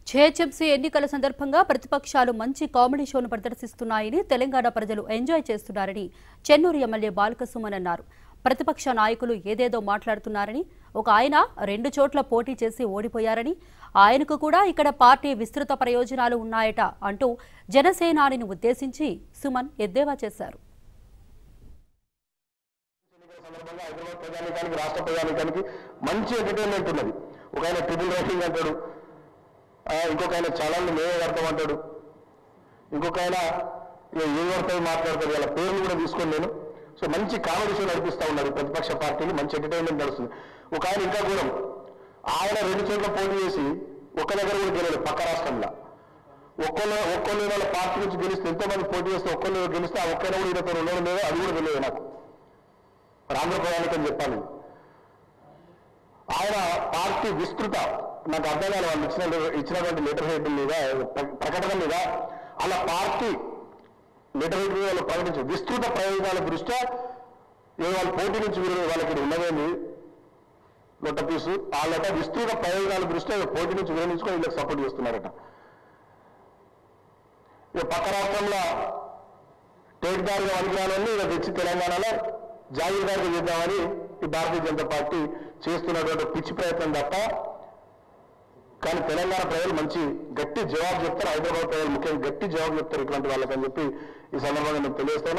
GHMC ఎన్నికల సందర్భంగా ప్రతిపక్షాలు మంచి కామెడీ షోను ప్రదర్శిస్తున్నాయని తెలంగాణ ప్రజలు ఎంజాయ్ చేస్తున్నారని చెన్నూరు ఎమ్మెల్యే బాలకసుమన్ అన్నారు ప్రతిపక్ష నాయకులు ఏదేదో మాట్లాడుతున్నారని ఒక ఆయన రెండు చోట్ల పోటీ చేసి ఓడిపోయారని ఆయనకు కూడా ఇక్కడ పార్టీ విస్తృత ప్రయోజనాలు ఉన్నాయట అంటూ జనసేనానిని ఉద్దేశించి సుమన్ ఎద్దేవా చేశారు సందర్భంగా హైదరాబాద్ ప్రజానికానికి రాష్ట్ర ప్రజానికానికి మంచి ఎంటర్టైన్మెంట్ ఉన్నది ఒక ఆయన ట్రిపుల్ రైటింగ్ అంటాడు ఆ, ఇంకొక ఆయన ఛానల్ని మేమే కడతాం అంటాడు ఇంకొక ఆయన ఇక ఏం కడతాయి మాట్లాడతాడు వాళ్ళ పేర్లు కూడా తీసుకొని నేను సో మంచి కామెడీ షో నడిపిస్తా ఉన్నారు ప్రతిపక్ష పార్టీలు మంచి ఎంటర్టైన్మెంట్ నడుస్తుంది ఒక ఆయన ఇంకా కూడా ఆయన రెండు చోట్ల పోటీ చేసి ఒక్క దగ్గర కూడా గెలవలేదు పక్క రాష్ట్రంలో ఒక్కళ్ళు ఒక్కళ్ళు వాళ్ళ పార్టీ నుంచి గెలిస్తే ఎంతోమంది పోటీ చేస్తే ఒక్కళ్ళు గెలిస్తే ఆ ఒక్కరు కూడా ఈయనతో ఉండడం లేదో అది కూడా తెలియదు నాకు మరి ఆంధ్ర ప్రయాణికని చెప్పాలి ఆయన పార్టీ విస్తృత నాకు అర్థం కాదు వాళ్ళు ఇచ్చిన ఇచ్చినటువంటి లెటర్ హెడ్ మీద ప్ర- ప్రకటన మీద అలా పార్టీ లెటర్ హెడ్ మీద వాళ్ళు ప్రకటించి విస్తృత ప్రయోజనాల దృష్ట్యా ఏదో వాళ్ళ పోటీ నుంచి వీరు వాళ్ళకి ఇక్కడ ఉన్నదేంది లొట్ట పీసు వాళ్ళట విస్తృత ప్రయోజనాల దృష్ట్యా పోటీ నుంచి విరమించుకొని వీళ్ళకి సపోర్ట్ చేస్తున్నారట ఇక పక్క రాష్ట్రంలో టేక్దారుగా వణికిరాలని ఇక తెచ్చి తెలంగాణలో జాగీర్దారుగా చేద్దామని ఈ భారతీయ జనతా పార్టీ చేస్తున్నటువంటి పిచ్చి ప్రయత్నం తప్ప కానీ తెలంగాణ ప్రజలు మంచి గట్టి జవాబు చెప్తారు హైదరాబాద్ ప్రజలు ముఖ్యంగా గట్టి జవాబు చెప్తారు ఇటువంటి వాళ్ళకని చెప్పి ఈ సందర్భంగా నేను తెలియజేస్తాను